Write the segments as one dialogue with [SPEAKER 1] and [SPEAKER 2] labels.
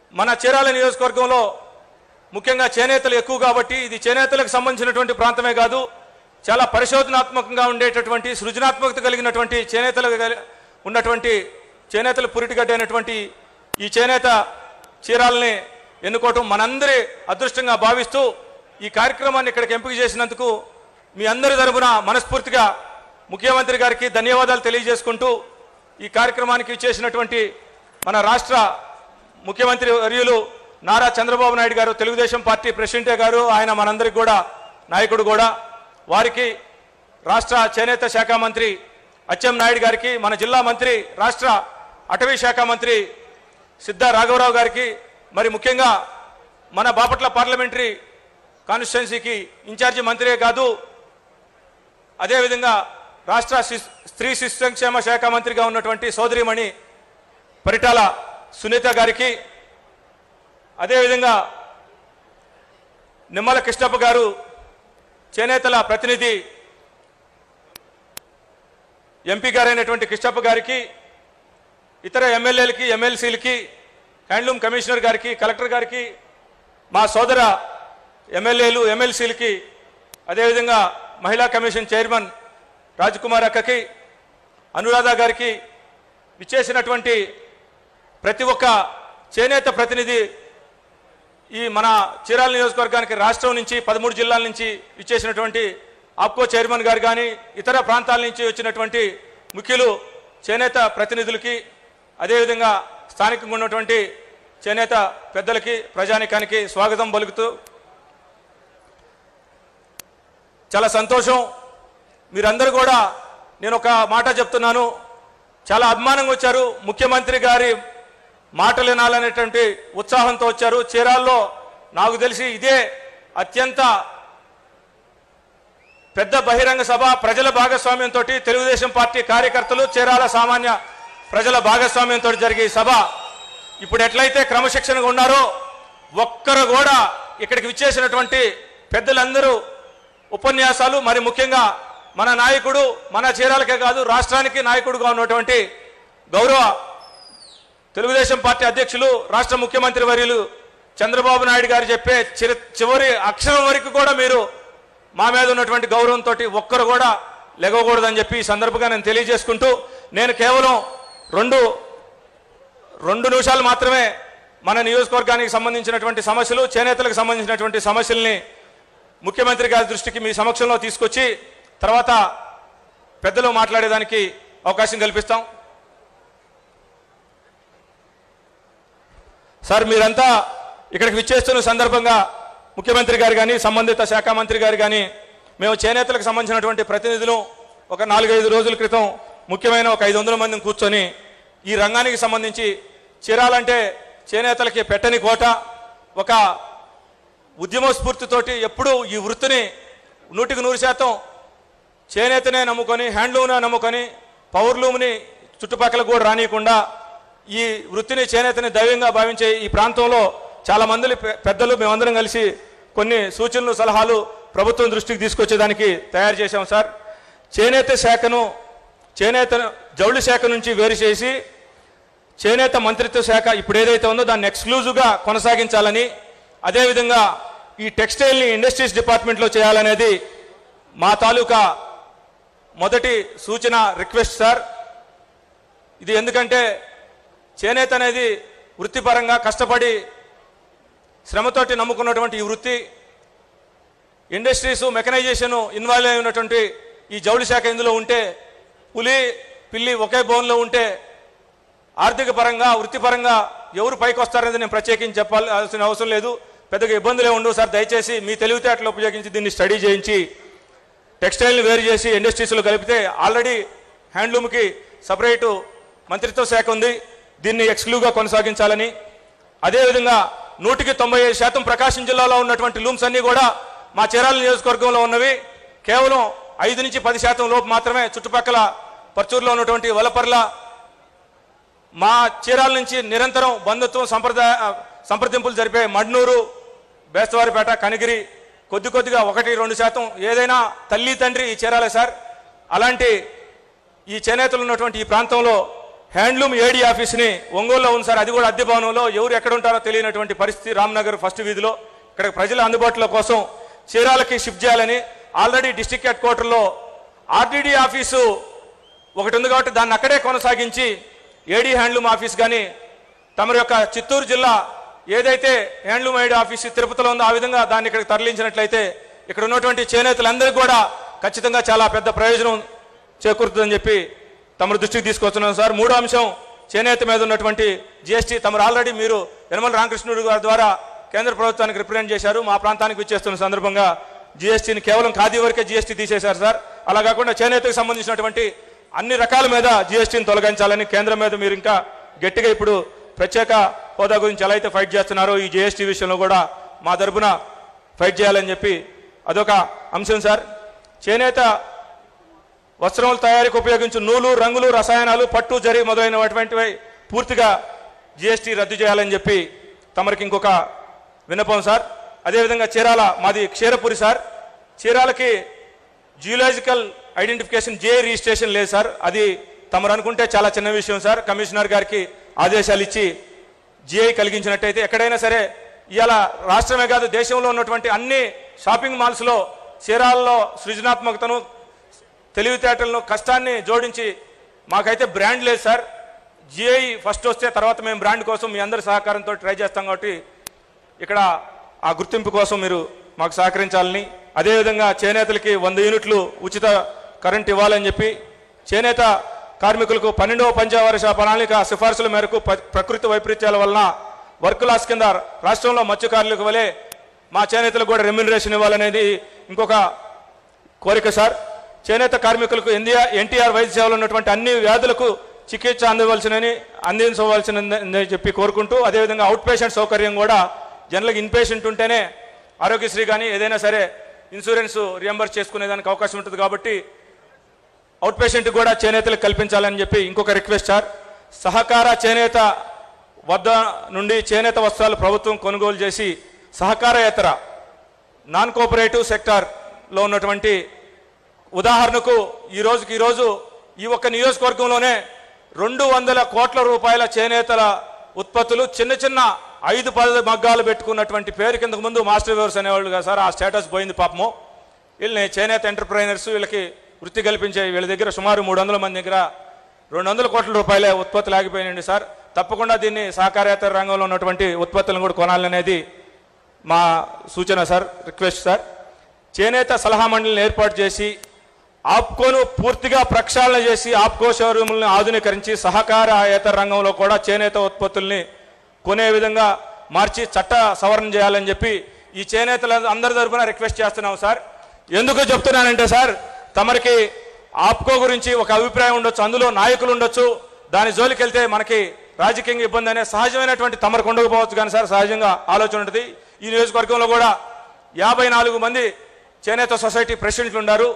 [SPEAKER 1] మన చీరాల నియోజకవర్గంలో ముఖ్యంగా చేనేతలు ఎక్కువ కాబట్టి ఇది చేనేతలకు సంబంధించినటువంటి ప్రాంతమే కాదు చాలా పరిశోధనాత్మకంగా ఉండేటటువంటి సృజనాత్మకత కలిగినటువంటి చేనేతలు గల- ఉన్నటువంటి చేనేతలు పురిటిగడ్డ అయినటువంటి ఈ చేనేత చీరాలని ఎన్నుకోవటం మనందరి అదృష్టంగా భావిస్తూ ఈ కార్యక్రమాన్ని ఇక్కడికి ఎంపిక చేసినందుకు మీ అందరి తరపున మనస్ఫూర్తిగా ముఖ్యమంత్రి గారికి ధన్యవాదాలు తెలియజేసుకుంటూ ఈ కార్యక్రమానికి ఇచ్చేసినటువంటి మన రాష్ట్ర ముఖ్యమంత్రి వర్యులు నారా చంద్రబాబు నాయుడు గారు తెలుగుదేశం పార్టీ ప్రెసిడెంటే గారు ఆయన మనందరికి కూడా నాయకుడు కూడా వారికి రాష్ట్ర చేనేత శాఖ మంత్రి అచ్చెం నాయుడు గారికి మన జిల్లా మంత్రి రాష్ట్ర అటవీ శాఖ మంత్రి సిద్ధా రాఘవరావు గారికి మరి ముఖ్యంగా మన బాపట్ల పార్లమెంటరీ కాన్స్టిట్యున్సీకి ఇన్ఛార్జి మంత్రే కాదు అదేవిధంగా రాష్ట్ర శిశు- స్త్రీ శిశు సంక్షేమ శాఖ మంత్రిగా ఉన్నటువంటి సోదరిమణి పరిటాల సునీత గారికి అదేవిధంగా నిమ్మల కృష్ణప్ప గారు చేనేతల ప్రతినిధి ఎంపీ గారైనటువంటి కృష్ణప్ప గారికి ఇతర ఎమ్మెల్యేలకి ఎమ్మెల్సీలకి హ్యాండ్లూమ్ కమిషనర్ గారికి కలెక్టర్ గారికి మా సోదర ఎమ్మెల్యేలు ఎమ్మెల్సీలకి అదేవిధంగా మహిళా కమిషన్ చైర్మన్ రాజ్కుమార్ అక్కకి అనురాధ గారికి విచ్చేసినటువంటి ప్రతి ఒక్క చేనేత ప్రతినిధి ఈ మన చీరాల నియోజకవర్గానికి రాష్ట్రం నుంచి పదమూడు జిల్లాల నుంచి ఇచ్చేసినటువంటి ఆప్కో చైర్మన్ గారు కానీ ఇతర ప్రాంతాల నుంచి వచ్చినటువంటి ముఖ్యులు చేనేత ప్రతినిధులకి అదేవిధంగా స్థానికంగా ఉన్నటువంటి చేనేత పెద్దలకి ప్రజానికానికి స్వాగతం పలుకుతూ చాలా సంతోషం మీరందరూ కూడా నేను ఒక మాట చెప్తున్నాను చాలా అభిమానంగా వచ్చారు ముఖ్యమంత్రి గారి మాటలు వినాలనేటువంటి ఉత్సాహంతో వచ్చారు చీరాల్లో నాకు తెలిసి ఇదే అత్యంత పెద్ద బహిరంగ సభ ప్రజల భాగస్వామ్యంతో తెలుగుదేశం పార్టీ కార్యకర్తలు చీరాల సామాన్య ప్రజల భాగస్వామ్యంతో జరిగే ఈ సభ ఇప్పుడు ఎట్లయితే క్రమశిక్షణగా ఉన్నారో ఒక్కరు కూడా ఇక్కడికి విచ్చేసినటువంటి పెద్దలందరూ ఉపన్యాసాలు మరి ముఖ్యంగా మన నాయకుడు మన చీరాలకే కాదు రాష్ట్రానికి నాయకుడుగా ఉన్నటువంటి గౌరవ తెలుగుదేశం పార్టీ అధ్యక్షులు రాష్ట్ర ముఖ్యమంత్రి వర్యులు చంద్రబాబు నాయుడు గారు చెప్పే చిర- చివరి అక్షరం వరకు కూడా మీరు మా మీద ఉన్నటువంటి గౌరవంతో ఒక్కరు కూడా లెగకూడదని చెప్పి ఈ సందర్భంగా నేను తెలియజేసుకుంటూ నేను కేవలం రెండు రెండు నిమిషాలు మాత్రమే మన నియోజకవర్గానికి సంబంధించినటువంటి సమస్యలు చేనేతలకు సంబంధించినటువంటి సమస్యల్ని ముఖ్యమంత్రి గారి దృష్టికి మీ సమక్షంలో తీసుకొచ్చి తర్వాత పెద్దలు మాట్లాడేదానికి అవకాశం కల్పిస్తాం సార్ మీరంతా ఇక్కడికి విచ్చేస్తున్న సందర్భంగా ముఖ్యమంత్రి గారు కానీ సంబంధిత శాఖ మంత్రి గారు కానీ మేము చేనేతలకు సంబంధించినటువంటి ప్రతినిధులు ఒక నాలుగైదు రోజుల క్రితం ముఖ్యమైన ఒక ఐదు వందల మందిని కూర్చొని ఈ రంగానికి సంబంధించి చీరాలంటే చేనేతలకి పెట్టని కోట ఒక ఉద్యమ స్ఫూర్తితోటి ఎప్పుడూ ఈ వృత్తిని నూటికి నూరు శాతం చేనేతనే నమ్ముకొని హ్యాండ్లూమ్నే నమ్ముకొని పవర్లూమ్ని చుట్టుపక్కల కూడా రానియకుండా ఈ వృత్తిని చేనేతని దైవంగా భావించే ఈ ప్రాంతంలో చాలా మంది పె- పెద్దలు మేమందరం కలిసి కొన్ని సూచనలు సలహాలు ప్రభుత్వం దృష్టికి తీసుకొచ్చేదానికి తయారు చేశాం సార్ చేనేత శాఖను చేనేత జౌళి శాఖ నుంచి వేరు చేసి చేనేత మంత్రిత్వ శాఖ ఇప్పుడు ఏదైతే ఉందో దాన్ని ఎక్స్క్లూజివ్గా కొనసాగించాలని అదేవిధంగా ఈ టెక్స్టైల్ని ఇండస్ట్రీస్ డిపార్ట్మెంట్లో చేయాలనేది మా తాలూకా మొదటి సూచన రిక్వెస్ట్ సార్ ఇది ఎందుకంటే చేనేత అనేది వృత్తిపరంగా కష్టపడి శ్రమతోటి నమ్ముకున్నటువంటి ఈ వృత్తి ఇండస్ట్రీస్ మెకనైజేషన్ ఇన్వాల్వ్ అయి ఉన్నటువంటి ఈ జౌళి శాఖ ఇందులో ఉంటే పులి పిల్లి ఒకే బోన్లో ఉంటే ఆర్థిక పరంగా వృత్తిపరంగా ఎవరు పైకి వస్తారనేది నేను ప్రత్యేకించి చెప్పాల్సిన అవసరం లేదు పెద్దగా ఇబ్బందులే ఉండవు సార్ దయచేసి మీ తెలివితేటలు ఉపయోగించి దీన్ని స్టడీ చేయించి టెక్స్టైల్ని వేరు చేసి ఇండస్ట్రీస్లో కలిపితే ఆల్రెడీ హ్యాండ్లూమ్కి సపరేటు మంత్రిత్వ శాఖ ఉంది దీన్ని ఎక్స్క్లూవ్గా కొనసాగించాలని అదేవిధంగా నూటికి తొంభై ఐదు శాతం ప్రకాశం జిల్లాలో ఉన్నటువంటి లూమ్స్ అన్నీ కూడా మా చీరాల నియోజకవర్గంలో ఉన్నవి కేవలం ఐదు నుంచి పది శాతం లోపు మాత్రమే చుట్టుపక్కల పర్చూరులో ఉన్నటువంటి వలపర్ల మా చీరాల నుంచి నిరంతరం బంధుత్వం సంప్రదాయ ఆ, సంప్రదింపులు జరిపే మడ్నూరు బేస్తవారిపేట కనిగిరి కొద్ది కొద్దిగా ఒకటి రెండు శాతం ఏదైనా తల్లి తండ్రి ఈ చీరాలే సార్ అలాంటి ఈ చేనేతలు ఉన్నటువంటి ఈ ప్రాంతంలో హ్యాండ్లూమ్ ఏడీ ఆఫీస్ని ఒంగోలులో ఉంది సార్ అది కూడా అద్దె భవనంలో ఎవరు ఎక్కడ ఉంటారో తెలియనటువంటి పరిస్థితి రామ్నగర్ ఫస్ట్ వీధిలో ఇక్కడ ప్రజల అందుబాటులో కోసం చీరాలకి షిఫ్ట్ చేయాలని ఆల్రెడీ డిస్టిక్ హెడ్ క్వార్టర్లో ఆర్టీడీ ఆఫీసు ఒకటి ఉంది కాబట్టి దాన్ని అక్కడే కొనసాగించి ఏడీ హ్యాండ్లూమ్ ఆఫీస్ కానీ తమరి యొక్క చిత్తూరు జిల్లా ఏదైతే హ్యాండ్లూమ్ ఐడి ఆఫీస్ తిరుపతిలో ఉందో ఆ విధంగా దాన్ని ఇక్కడికి తరలించినట్లయితే ఇక్కడ ఉన్నటువంటి చేనేతలందరికీ కూడా ఖచ్చితంగా చాలా పెద్ద ప్రయోజనం చేకూరుతుందని చెప్పి తమరు దృష్టికి తీసుకొస్తున్నాం సార్ మూడో అంశం చేనేత మీద ఉన్నటువంటి జిఎస్టీ తమరు ఆల్రెడీ మీరు యనమల రామకృష్ణుడు గారి ద్వారా కేంద్ర ప్రభుత్వానికి రిప్రజెంట్ చేశారు మా ప్రాంతానికి విచ్చేస్తున్న సందర్భంగా జిఎస్టీని కేవలం ఖాదీ వరకే జిఎస్టీ తీసేశారు సార్ అలా కాకుండా చేనేతకు సంబంధించినటువంటి అన్ని రకాల మీద జిఎస్టీని తొలగించాలని కేంద్రం మీద మీరు ఇంకా గట్టిగా ఇప్పుడు ప్రత్యేక హోదా గురించి ఎలా అయితే ఫైట్ చేస్తున్నారో ఈ జిఎస్టీ విషయంలో కూడా మా తరపున ఫైట్ చేయాలని చెప్పి అదొక అంశం సార్ చేనేత వస్త్రముల తయారీకి ఉపయోగించు నూలు రంగులు రసాయనాలు పట్టు జరి మొదలైనటువంటివి పూర్తిగా జిఎస్టీ రద్దు చేయాలని చెప్పి తమరికి ఇంకొక విన్నపం సార్ అదేవిధంగా చీరాల మాది క్షీరపురి సార్ చీరాలకి జియోలాజికల్ ఐడెంటిఫికేషన్ జే రిజిస్ట్రేషన్ లేదు సార్ అది తమరు అనుకుంటే చాలా చిన్న విషయం సార్ కమిషనర్ గారికి ఆదేశాలు ఇచ్చి జిఐ కలిగించినట్టయితే ఎక్కడైనా సరే ఇవాళ రాష్ట్రమే కాదు దేశంలో ఉన్నటువంటి అన్ని షాపింగ్ మాల్స్లో చీరాలలో సృజనాత్మకతను తెలివితేటలను కష్టాన్ని జోడించి మాకైతే బ్రాండ్ లేదు సార్ జిఐ ఫస్ట్ వస్తే తర్వాత మేము బ్రాండ్ కోసం మీ అందరి సహకారంతో ట్రై చేస్తాం కాబట్టి ఇక్కడ ఆ గుర్తింపు కోసం మీరు మాకు సహకరించాలని అదేవిధంగా చేనేతలకి వంద యూనిట్లు ఉచిత కరెంట్ ఇవ్వాలని చెప్పి చేనేత కార్మికులకు పన్నెండవ పంచావర్ష ప్రణాళిక సిఫార్సుల మేరకు ప- ప్రకృతి వైపరీత్యాల వలన వర్క్ లాస్ కింద రాష్ట్రంలో మత్స్యకారులకు వలె మా చేనేతలకు కూడా రెమ్యునరేషన్ ఇవ్వాలనేది ఇంకొక కోరిక సార్ చేనేత కార్మికులకు ఇండియా ఎన్టీఆర్ వైద్య సేవలు ఉన్నటువంటి అన్ని వ్యాధులకు చికిత్స అందవలసినని అందించవలసినని చెప్పి కోరుకుంటూ అదేవిధంగా అవుట్ పేషెంట్ సౌకర్యం కూడా జనరల్గా ఇన్ పేషెంట్ ఉంటేనే ఆరోగ్యశ్రీ కానీ ఏదైనా సరే ఇన్సూరెన్స్ రియంబర్స్ చేసుకునేదానికి అవకాశం ఉంటుంది కాబట్టి అవుట్ పేషెంట్ కూడా చేనేతలకు కల్పించాలని చెప్పి ఇంకొక రిక్వెస్ట్ సార్ సహకార చేనేత వద్ద నుండి చేనేత వస్త్రాలు ప్రభుత్వం కొనుగోలు చేసి సహకారయేతర నాన్ కోఆపరేటివ్ సెక్టార్లో ఉన్నటువంటి ఉదాహరణకు ఈ రోజుకి ఈ రోజు ఈ ఒక్క నియోజకవర్గంలోనే రెండు వందల కోట్ల రూపాయల చేనేతల ఉత్పత్తులు చిన్న చిన్న ఐదు పది మగ్గాలు పెట్టుకున్నటువంటి పేరు కిందకు ముందు మాస్టర్ వ్యూవర్స్ అనేవాళ్ళు కదా సార్ ఆ స్టేటస్ పోయింది పాపము వీళ్ళని చేనేత ఎంటర్ప్రైనర్స్ వీళ్ళకి వృత్తి కల్పించే వీళ్ళ దగ్గర సుమారు మూడు వందల మంది దగ్గర రెండు వందల కోట్ల రూపాయల ఉత్పత్తులు ఆగిపోయినండి సార్ తప్పకుండా దీన్ని సహకారేతర రంగంలో ఉన్నటువంటి ఉత్పత్తులను కూడా కొనాలనేది మా సూచన సార్ రిక్వెస్ట్ సార్ చేనేత సలహా మండలిని ఏర్పాటు చేసి ఆప్కోను పూర్తిగా ప్రక్షాళన చేసి ఆప్కో షోరూములను ఆధునీకరించి సహకారేతర రంగంలో కూడా చేనేత ఉత్పత్తుల్ని కొనే విధంగా మార్చి చట్ట సవరణ చేయాలని చెప్పి ఈ చేనేతల అందరి తరపున రిక్వెస్ట్ చేస్తున్నాం సార్ ఎందుకు చెప్తున్నానంటే సార్ తమరికి ఆప్కో గురించి ఒక అభిప్రాయం ఉండొచ్చు అందులో నాయకులు ఉండొచ్చు దాని జోలికి వెళ్తే మనకి రాజకీయంగా ఇబ్బంది అనే సహజమైనటువంటి తమరికి ఉండకపోవచ్చు కానీ సార్ సహజంగా ఆలోచన ఉంటుంది ఈ నియోజకవర్గంలో కూడా యాభై నాలుగు మంది చేనేత సొసైటీ ప్రెసిడెంట్లు ఉన్నారు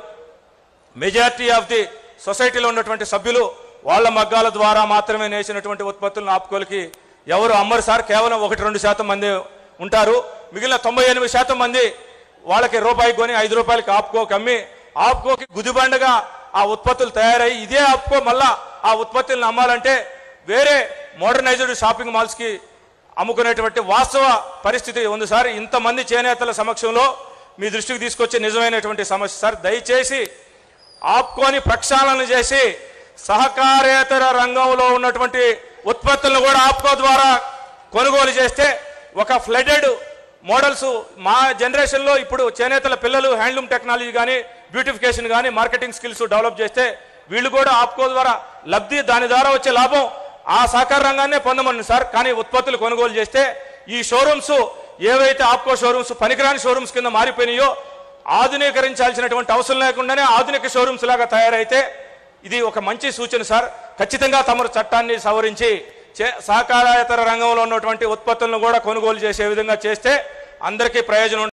[SPEAKER 1] మెజారిటీ ఆఫ్ ది సొసైటీలో ఉన్నటువంటి సభ్యులు వాళ్ళ మగ్గాల ద్వారా మాత్రమే నేసినటువంటి ఉత్పత్తులను ఆపుకోలకి ఎవరు అమ్మరు సార్ కేవలం ఒకటి రెండు శాతం మంది ఉంటారు మిగిలిన తొంభై ఎనిమిది శాతం మంది వాళ్ళకి రూపాయికి కొని ఐదు రూపాయలకి ఆపుకోకి అమ్మి ఆపుకోకి గుదిబండగా ఆ ఉత్పత్తులు తయారై ఇదే ఆపుకో మళ్ళా ఆ ఉత్పత్తులను అమ్మాలంటే వేరే మోడర్నైజ్డ్ షాపింగ్ మాల్స్కి అమ్ముకునేటువంటి వాస్తవ పరిస్థితి ఉంది సార్ ఇంతమంది చేనేతల సమక్షంలో మీ దృష్టికి తీసుకొచ్చే నిజమైనటువంటి సమస్య సార్ దయచేసి ఆప్కోని ప్రక్షాళన చేసి సహకారేతర రంగంలో ఉన్నటువంటి ఉత్పత్తులను కూడా ఆప్కో ద్వారా కొనుగోలు చేస్తే ఒక ఫ్లడెడ్ మోడల్స్ మా జనరేషన్లో ఇప్పుడు చేనేతల పిల్లలు హ్యాండ్లూమ్ టెక్నాలజీ కానీ బ్యూటిఫికేషన్ కానీ మార్కెటింగ్ స్కిల్స్ డెవలప్ చేస్తే వీళ్ళు కూడా ఆప్కో ద్వారా లబ్ధి దాని ద్వారా వచ్చే లాభం ఆ సహకార రంగాన్నే పొందమని సార్ కానీ ఉత్పత్తులు కొనుగోలు చేస్తే ఈ షోరూమ్స్ ఏవైతే ఆప్కో షోరూమ్స్ పనికిరాని షోరూమ్స్ కింద మారిపోయినాయో ఆధునీకరించాల్సినటువంటి అవసరం లేకుండానే ఆధునిక షోరూమ్స్ లాగా తయారైతే ఇది ఒక మంచి సూచన సార్ ఖచ్చితంగా తమరు చట్టాన్ని సవరించి చే- సహకారేతర రంగంలో ఉన్నటువంటి ఉత్పత్తులను కూడా కొనుగోలు చేసే విధంగా చేస్తే అందరికీ ప్రయోజనం